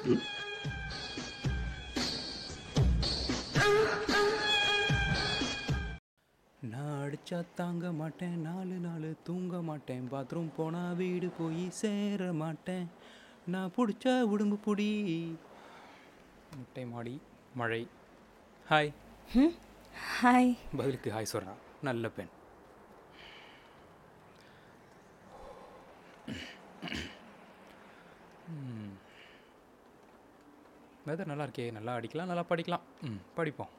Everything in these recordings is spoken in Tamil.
நான் அடிச்சா தாங்க மாட்டேன் நாலு நாள் தூங்க மாட்டேன் பாத்ரூம் போனா வீடு போய் சேர மாட்டேன் நான் பிடிச்ச உடும்பு புடி முட்டை மாடி மழை ஹாய் ஹாய் பதிலுக்கு ஹாய் சொல்கிறா நல்ல பெண் வெதர் நல்லா இருக்கே நல்லா அடிக்கலாம் நல்லா படிக்கலாம் ம் படிப்போம்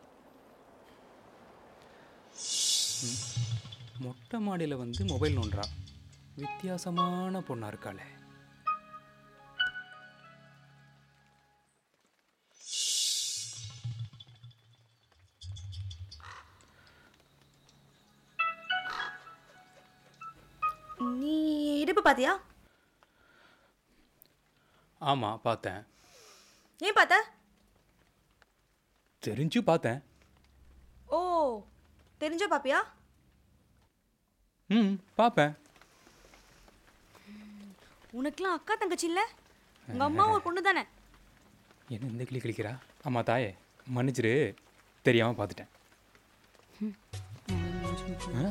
ம். மொட்டை மாடியில் வந்து மொபைல் நோண்டுறா வித்தியாசமான பொண்ணா இருக்காளே நீ இடுப்பு பாத்தியா ஆமாம் பார்த்தேன் ஏன் பார்த்த தெரிஞ்சு பார்த்தேன் ஓ தெரிஞ்சோ பாப்பியா ம் பார்ப்பேன் உனக்குலாம் அக்கா தங்கச்சி இல்ல உங்க அம்மா ஒரு பொண்ணு தானே என்ன இந்த கிளி கிளிக்கிறா ஆமாம் தாயே மன்னிச்சிரு தெரியாமல் பார்த்துட்டேன் ஆ?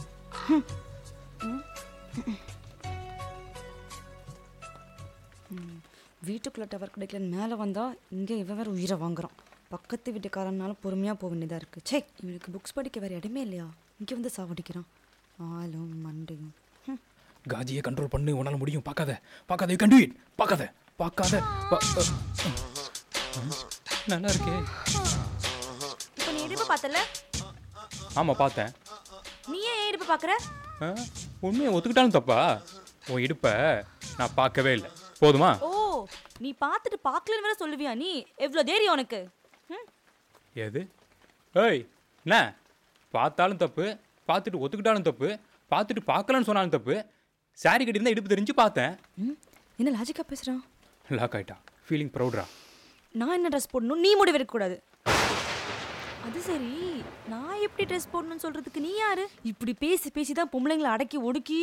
வீட்டுக்குள்ள டவர் கிடைக்கலன்னு மேலே வந்தா இங்கே இவன் வேற உயிரை வாங்குறான் பக்கத்து வீட்டுக்காரனால பொறுமையாக போக வேண்டியதாக இருக்குது சே இவனுக்கு புக்ஸ் படிக்க வேற இடமே இல்லையா இங்கே வந்து சாவடிக்கிறான் ஆளும் மண்டையும் ஹம். காஜியை கண்ட்ரோல் பண்ணு உன்னால் முடியும் பார்க்காத பார்க்காத யூ கேன் டு இட் பார்க்காத பார்க்காத பா- அ, அ. நல்லா இருக்கே இப்போ நீ இடுப்பு பார்த்தல ஆமாம் பார்த்தேன் நீ ஏன் இடுப்பு பார்க்குற ஆ? உண்மையை ஒத்துக்கிட்டாலும் தப்பா உன் இடுப்பை நான் பார்க்கவே இல்லை போதுமா ஓ நீ பார்த்துட்டு பார்க்கலன்னு வேற சொல்லுவியா நீ எவ்வளோ தைரியம் உனக்கு ம் எது ஏய் என்ன பார்த்தாலும் தப்பு பார்த்துட்டு ஒத்துக்கிட்டாலும் தப்பு பார்த்துட்டு பார்க்கலன்னு சொன்னாலும் தப்பு சாரி கட்டியிருந்தா இடுப்பு தெரிஞ்சு பார்த்தேன் ம் என்ன லாஜிக்காக பேசுகிறான் லாக் ஆயிட்டான் ஃபீலிங் ப்ரௌட்ரா நான் என்ன ட்ரெஸ் போடணும் நீ முடிவு எடுக்கக்கூடாது அது சரி நான் எப்படி ட்ரெஸ் போடணும்னு சொல்றதுக்கு நீ யாரு இப்படி பேசி பேசி தான் பொம்பளைங்களை அடக்கி ஒடுக்கி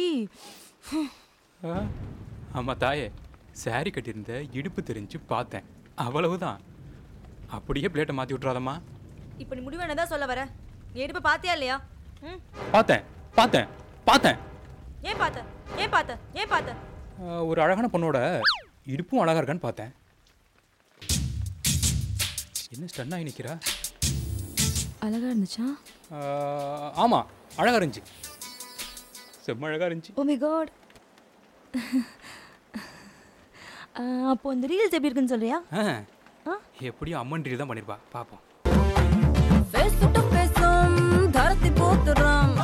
ஆமாம் தாயே சாரி கட்டியிருந்த இடுப்பு தெரிஞ்சு பார்த்தேன் அவ்வளவுதான் அப்படியே பிளேட்டை மாற்றி விட்றாதம்மா இப்போ நீ முடிவு என்னதான் சொல்ல வர நீ எடுப்பு பார்த்தியா இல்லையா ம் பார்த்தேன் பார்த்தேன் பார்த்தேன் ஏன் பார்த்த ஏன் பார்த்த ஏன் பார்த்த ஆ, ஒரு அழகான பொண்ணோட இடுப்பும் அழகா இருக்கான்னு பார்த்தேன் என்ன ஸ்டன் ஆகி நிற்கிறா அழகா இருந்துச்சா ஆமாம் அழகா இருந்துச்சு செம்ம அழகா இருந்துச்சு ஓ மை காட் அப்போ இந்த ரீல்ஸ் எப்படி இருக்குன்னு சொல்றியா ஆ எப்படியும் அம்மன் ரீல் தான் பண்ணியிருப்பா பார்ப்போம் பேசுட்டும் பேசும் தரத்தி போத்துறாம்